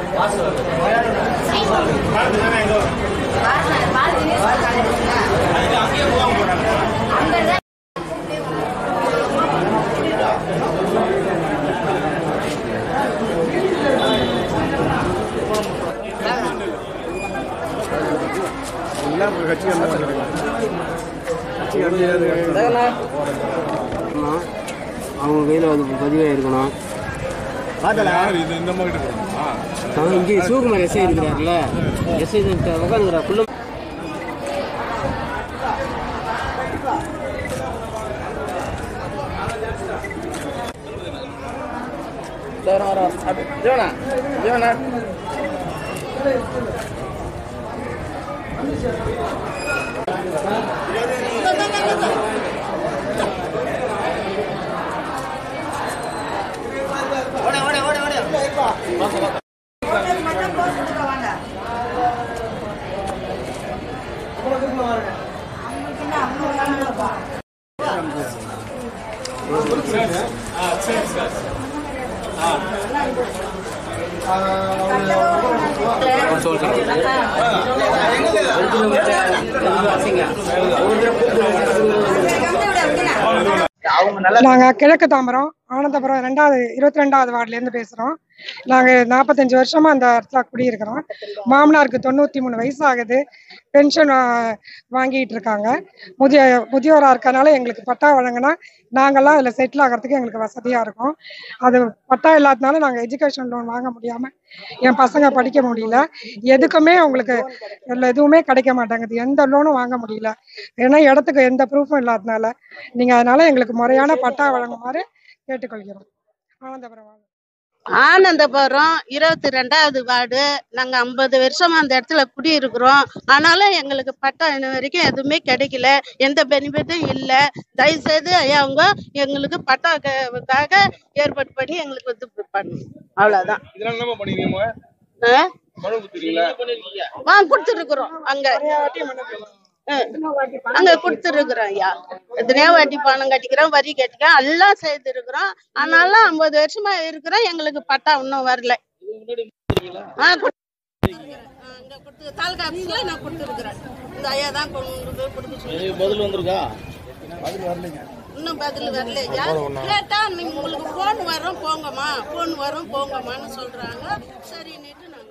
எல்லாம் கட்சி கட்சி அவங்க கையில் அது பதிவாக இருக்கணும் இது இந்த மாதிரி போகணுமா அவன் இங்கே சிவகுமார் எஸ்ஐ இருக்கிறார்ல எஸ்ஐ உட்காந்துக்கிறா ஃபுல்லும் நாங்க கிழக்கு தாம்பரம் ஆனந்தபுரம் ரெண்டாவது இருபத்தி ரெண்டாவது வார்டுலேருந்து பேசுகிறோம் நாங்கள் நாற்பத்தஞ்சு வருஷமா அந்த இடத்துல குடியிருக்கிறோம் மாமனாருக்கு தொண்ணூற்றி மூணு வயசு ஆகுது பென்ஷன் வாங்கிட்டு இருக்காங்க முதிய முதியோராக இருக்கறனால எங்களுக்கு பட்டா வழங்கினா நாங்கள்லாம் அதில் செட்டில் ஆகிறதுக்கு எங்களுக்கு வசதியாக இருக்கும் அது பட்டா இல்லாதனால நாங்கள் எஜுகேஷன் லோன் வாங்க முடியாமல் என் பசங்க படிக்க முடியல எதுக்குமே அவங்களுக்கு இதுல எதுவுமே கிடைக்க மாட்டேங்குது எந்த லோனும் வாங்க முடியல ஏன்னா இடத்துக்கு எந்த ப்ரூஃபும் இல்லாதனால நீங்கள் அதனால எங்களுக்கு முறையான பட்டா வழங்குமாறு கேட்டுக்கொள்கிறோம் ஆனந்தபுரம் வாங்க. ஆனந்தபுரம் இருபத்தி ரெண்டாவது வார்டு நாங்க ஐம்பது வருஷமா அந்த இடத்துல குடியிருக்கிறோம் ஆனாலும் எங்களுக்கு பட்டா இன்ன வரைக்கும் எதுவுமே கிடைக்கல எந்த பெனிஃபிட்டும் இல்லை தயவுசெய்து ஐயா அவங்க எங்களுக்கு பட்டாக்காக ஏற்பாடு பண்ணி எங்களுக்கு வந்து பண்ணணும் அவ்வளவுதான் இதெல்லாம் என்னமா பண்ணீங்க ஆ? மனு கொடுத்துருக்கீங்களா ஆ கொடுத்துருக்குறோம் அங்க ஆ. அங்க கொடுத்துருக்குறோம் ஐயா எத்தனையோ வாட்டி பணம் கட்டிக்கிறோம் வரி கட்டிக்கிறோம் எல்லாம் செய்திருக்கிறோம் ஆனாலும் ஐம்பது வருஷமா இருக்கிறோம் எங்களுக்கு பட்டா இன்னும் வரல ஆ கொடு- ஆ, இங்க கொடுத்து தாலுகா ஆபீஸ்ல நான் கொடுத்துருக்குறேன் இந்த ஐயா தான் கொண்டு போய் கொடுக்க சொல்லி பதில் வந்திருக்கா இன்னும் பதில் வரலையா கேட்டா நீங்க உங்களுக்கு போன் வரும் போங்கம்மா போன் வரும் போங்கம்மான்னு சொல்றாங்க சரின்னுட்டு நாங்க